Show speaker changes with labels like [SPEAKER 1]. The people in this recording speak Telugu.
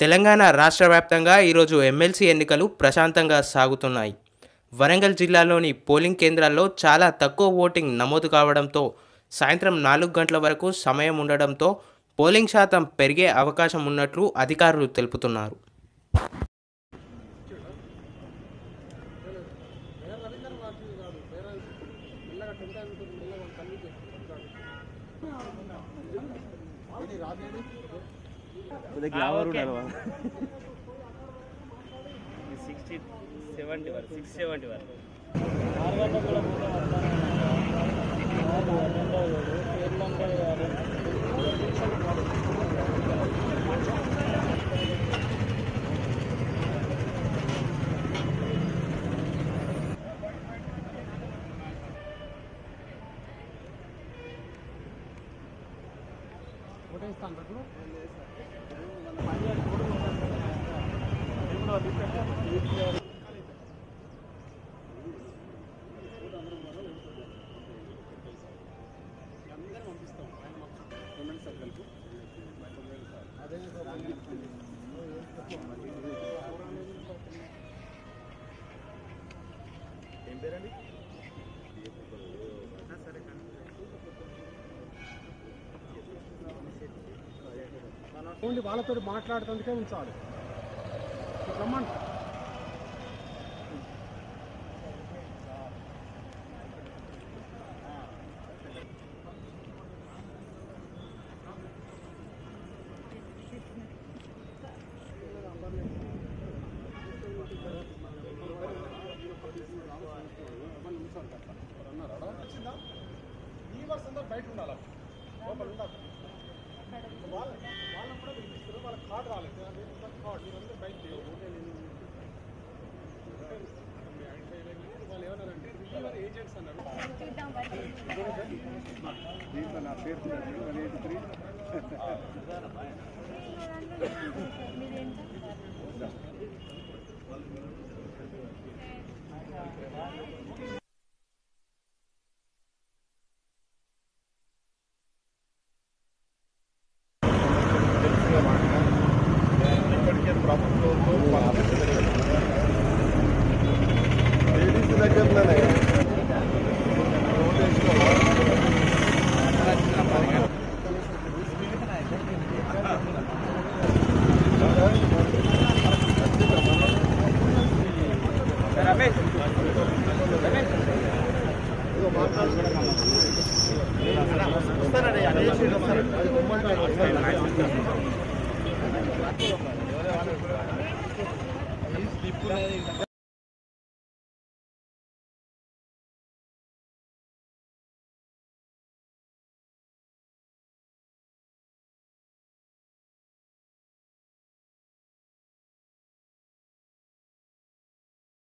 [SPEAKER 1] తెలంగాణ రాష్ట్ర వ్యాప్తంగా ఈరోజు ఎమ్మెల్సీ ఎన్నికలు ప్రశాంతంగా సాగుతున్నాయి వరంగల్ జిల్లాలోని పోలింగ్ కేంద్రాల్లో చాలా తక్కువ ఓటింగ్ నమోదు కావడంతో సాయంత్రం నాలుగు గంటల వరకు సమయం ఉండడంతో పోలింగ్ శాతం పెరిగే అవకాశం ఉన్నట్లు అధికారులు తెలుపుతున్నారు
[SPEAKER 2] సిక్స్టీ సెవెంటీ వరకు సిక్స్ సెవెంటీ వరకు
[SPEAKER 3] ఓన్లీ వాళ్ళతో మాట్లాడుతుందుకే ఉంచాలి రమ్మని ఈ వర్స్ అందరూ బయట ఉండాలి లోపల ఉండాలి వాళ్ళ వాళ్ళని కూడా పిలిపిస్తారు వాళ్ళ కార్డు రాలేదు కార్డు మీరందరూ బయట వాళ్ళు ఏమన్నారంటే రిలీవర్ ఏజెంట్స్ అన్నారు దీంట్లో నా పేరు వన్ ఎయిటీ త్రీ ఇప్పటికే ప్రభుత్వంతో లేడీస్ దగ్గరలోనే